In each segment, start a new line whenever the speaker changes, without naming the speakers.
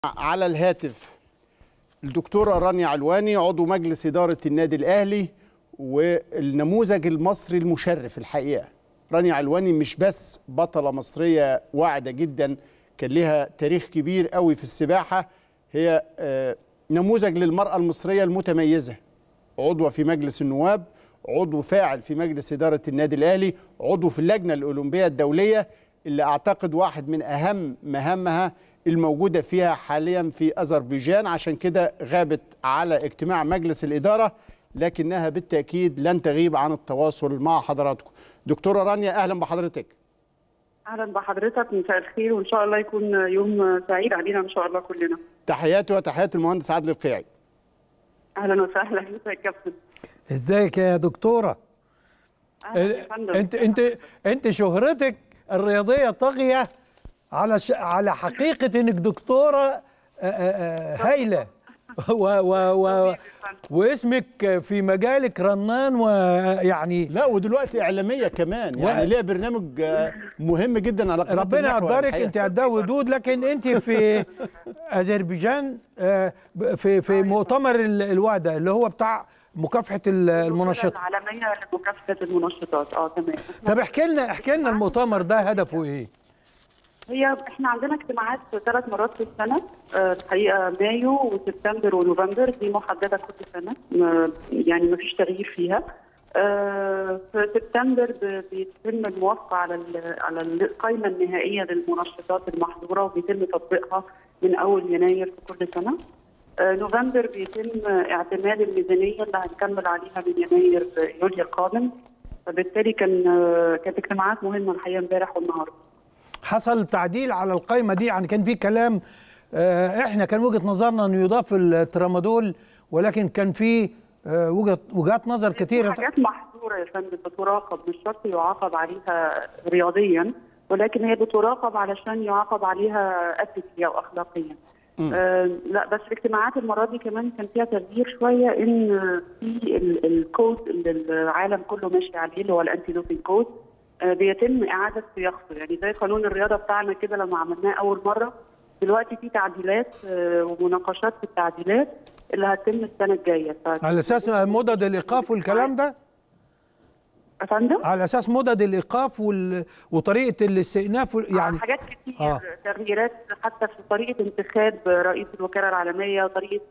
على الهاتف الدكتورة رانيا علواني عضو مجلس إدارة النادي الأهلي والنموذج المصري المشرف الحقيقة رانيا علواني مش بس بطلة مصرية واعدة جدا كان لها تاريخ كبير قوي في السباحة هي آه، نموذج للمرأة المصرية المتميزة عضوة في مجلس النواب عضو فاعل في مجلس إدارة النادي الأهلي عضو في اللجنة الأولمبية الدولية اللي أعتقد واحد من أهم مهامها الموجودة فيها حاليا في أذربيجان عشان كده غابت على اجتماع مجلس الإدارة لكنها بالتأكيد لن تغيب عن التواصل مع حضراتكم دكتورة رانيا أهلا بحضرتك
اهلا بحضرتك مساء الخير وان شاء الله يكون يوم سعيد علينا ان شاء الله كلنا
تحياتي وتحيات المهندس عادل القيعي
اهلا وسهلا انت يا كابتن
ازيك يا دكتوره
اهلا يا فندم
انت انت انت شهرتك الرياضيه طاغيه على ش... على حقيقه انك دكتوره آه، آه، آه، هايله و... و... و... واسمك في مجالك رنان ويعني
لا ودلوقتي إعلامية كمان يعني
و-
ليها برنامج آه، مهم جدا على قناة
ربنا
المحور
يقدرك
الحقيقة.
انت قدها ودود لكن انت في اذربيجان آه، ب- في في مؤتمر ال- الوعده اللي هو بتاع مكافحه ال- المنشطات
العالميه لمكافحه المنشطات اه تمام
طب احكي لنا احكي لنا المؤتمر ده هدفه ايه؟
هي احنا عندنا اجتماعات ثلاث مرات في السنه آه، الحقيقه مايو وسبتمبر ونوفمبر دي محدده كل سنه ما- يعني ما فيش تغيير فيها آه، في سبتمبر ب- بيتم الموافقه على ال- على القائمه النهائيه للمنشطات المحظوره وبيتم تطبيقها من اول يناير في كل سنه آه، نوفمبر بيتم اعتماد الميزانيه اللي هنكمل عليها من يناير يوليو القادم فبالتالي كان آه، كانت اجتماعات مهمه الحقيقه امبارح والنهارده
حصل تعديل على القائمه دي يعني كان في كلام آه، احنا كان وجهه نظرنا انه يضاف الترامادول ولكن كان في آه، وجهه وجهات نظر كثيره
حاجات محظوره يا فندم بتراقب مش شرط يعاقب عليها رياضيا ولكن هي بتراقب علشان يعاقب عليها اثيكيا او اخلاقيا. آه لا بس الاجتماعات المره دي كمان كان فيها تغيير شويه ان في ال- الكود اللي العالم كله ماشي عليه اللي هو الانتي دوبينج كود آه بيتم اعاده صياغته يعني زي قانون الرياضه بتاعنا كده لما عملناه اول مره دلوقتي في تعديلات آه ومناقشات في التعديلات اللي هتتم السنه الجايه ف-
على اساس مدد الايقاف والكلام ده
يا فندم
على اساس مدد الايقاف وال... وطريقه الاستئناف وال-
يعني
يعني
حاجات كتير
آه.
آه. تغييرات حتى في طريقه انتخاب رئيس الوكاله العالميه وطريقه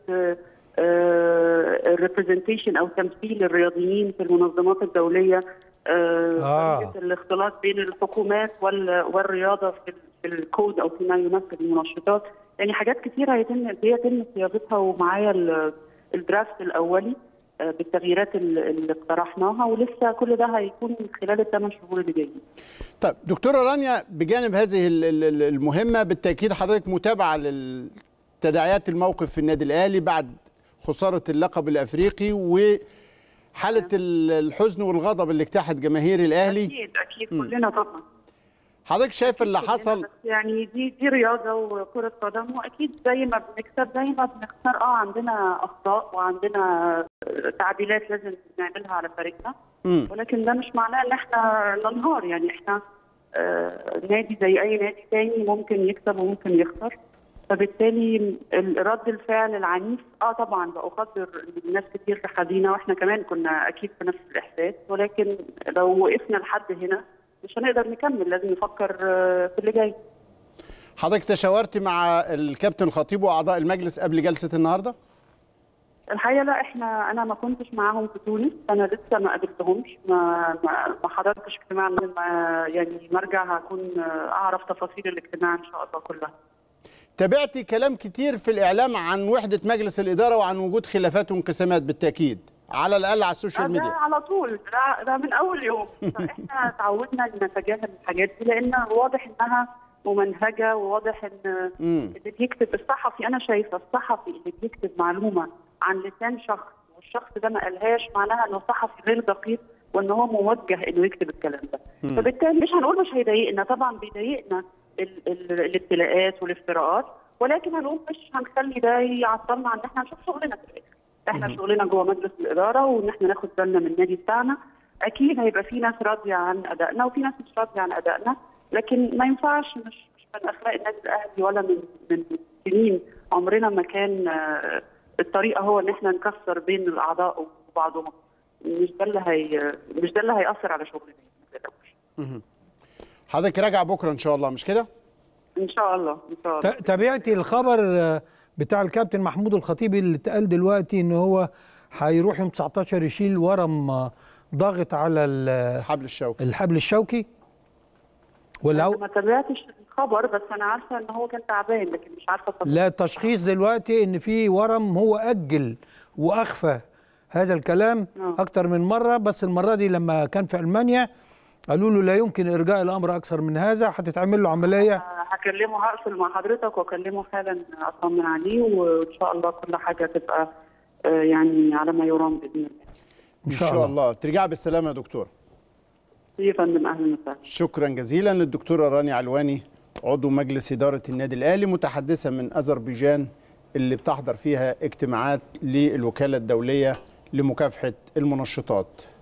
الريبرزنتيشن او تمثيل الرياضيين في المنظمات الدوليه آه.
آه.
طريقه الاختلاط بين الحكومات وال- والرياضه في ال- في الكود او فيما يمثل المنشطات يعني حاجات كتير هيتم بيتم صياغتها ومعايا ال- الدرافت الاولي آه، بالتغييرات اللي اللي اقترحناها ولسه كل ده هيكون خلال الثمان شهور اللي جايين
طيب دكتورة رانيا بجانب هذه ال- ال- ال- المهمة بالتأكيد حضرتك متابعة للتداعيات الموقف في النادي الأهلي بعد خسارة اللقب الأفريقي وحالة ال- الحزن والغضب اللي اجتاحت جماهير الأهلي
اكيد اكيد كلنا طبعا
حضرتك شايف اللي حصل
بس يعني دي دي رياضه وكره قدم واكيد زي ما بنكسب زي ما بنخسر اه عندنا اخطاء وعندنا آه، تعديلات لازم نعملها على فريقنا
مم.
ولكن ده مش معناه ان احنا ننهار يعني احنا آه نادي زي اي نادي تاني ممكن يكسب وممكن يخسر فبالتالي ال- رد الفعل العنيف اه طبعا بقدر ان الناس كتير في حدينا واحنا كمان كنا اكيد في نفس الاحساس ولكن لو وقفنا لحد هنا مش هنقدر نكمل لازم نفكر آه، في اللي جاي
حضرتك تشاورت مع الكابتن الخطيب وأعضاء المجلس قبل جلسة النهاردة
الحقيقه لا احنا انا ما كنتش معاهم في تونس انا لسه ما قابلتهمش ما ما, ما حضرتش اجتماع من ما يعني ما ارجع هكون آه، اعرف تفاصيل الاجتماع ان شاء الله كلها
تابعتي كلام كتير في الإعلام عن وحدة مجلس الإدارة وعن وجود خلافات وانقسامات بالتأكيد على الأقل على
آه،
السوشيال
ده
ميديا
على طول ده, ده من اول يوم فاحنا تعودنا نتجاهل الحاجات دي لان واضح انها ممنهجه وواضح ان
مم.
اللي بيكتب الصحفي انا شايفه الصحفي اللي بيكتب معلومه عن لسان شخص والشخص ده ما قالهاش معناها انه صحفي غير دقيق وان هو موجه انه يكتب الكلام ده فبالتالي مش هنقول مش هيضايقنا طبعا بيضايقنا ال- ال- الابتلاءات والافتراءات ولكن هنقول مش هنخلي ده يعطلنا عن ان احنا نشوف شغلنا في الاخر احنا شغلنا جوه مجلس الاداره وان احنا ناخد بالنا من النادي بتاعنا اكيد هيبقى في ناس راضيه عن ادائنا وفي ناس مش راضيه عن ادائنا لكن ما ينفعش مش مش من اخلاق النادي الاهلي ولا من من سنين عمرنا ما كان آه، الطريقه هو ان احنا نكسر بين الاعضاء وبعضهم مش ده اللي هي مش ده اللي هياثر على شغلنا ما تقلقوش.
حضرتك راجع بكره ان شاء الله مش كده
ان شاء الله ان شاء الله
ت- تابعتي الخبر آه، بتاع الكابتن محمود الخطيب اللي اتقال دلوقتي ان هو هيروح يوم 19 يشيل ورم آه، ضاغط على ال-
الحبل الشوكي
الحبل الشوكي ولا
أنا
هو
ما تابعتش الخبر بس انا عارفه ان هو كان تعبان لكن مش عارفه التفاصيل.
لا التشخيص دلوقتي ان في ورم هو اجل واخفى هذا الكلام
آه.
اكتر من مره بس المره دي لما كان في المانيا قالوا له لا يمكن ارجاء الامر اكثر من هذا هتتعمل له عمليه
آه، هكلمه هقفل مع حضرتك واكلمه حالا اطمن عليه وان شاء الله كل حاجه تبقى آه، يعني على ما يرام باذن الله
ان شاء الله
ترجع بالسلامه يا دكتور
يا فندم اهلا وسهلا
شكرا جزيلا للدكتوره رانيا علواني عضو مجلس اداره النادي الاهلي متحدثه من اذربيجان اللي بتحضر فيها اجتماعات للوكاله الدوليه لمكافحه المنشطات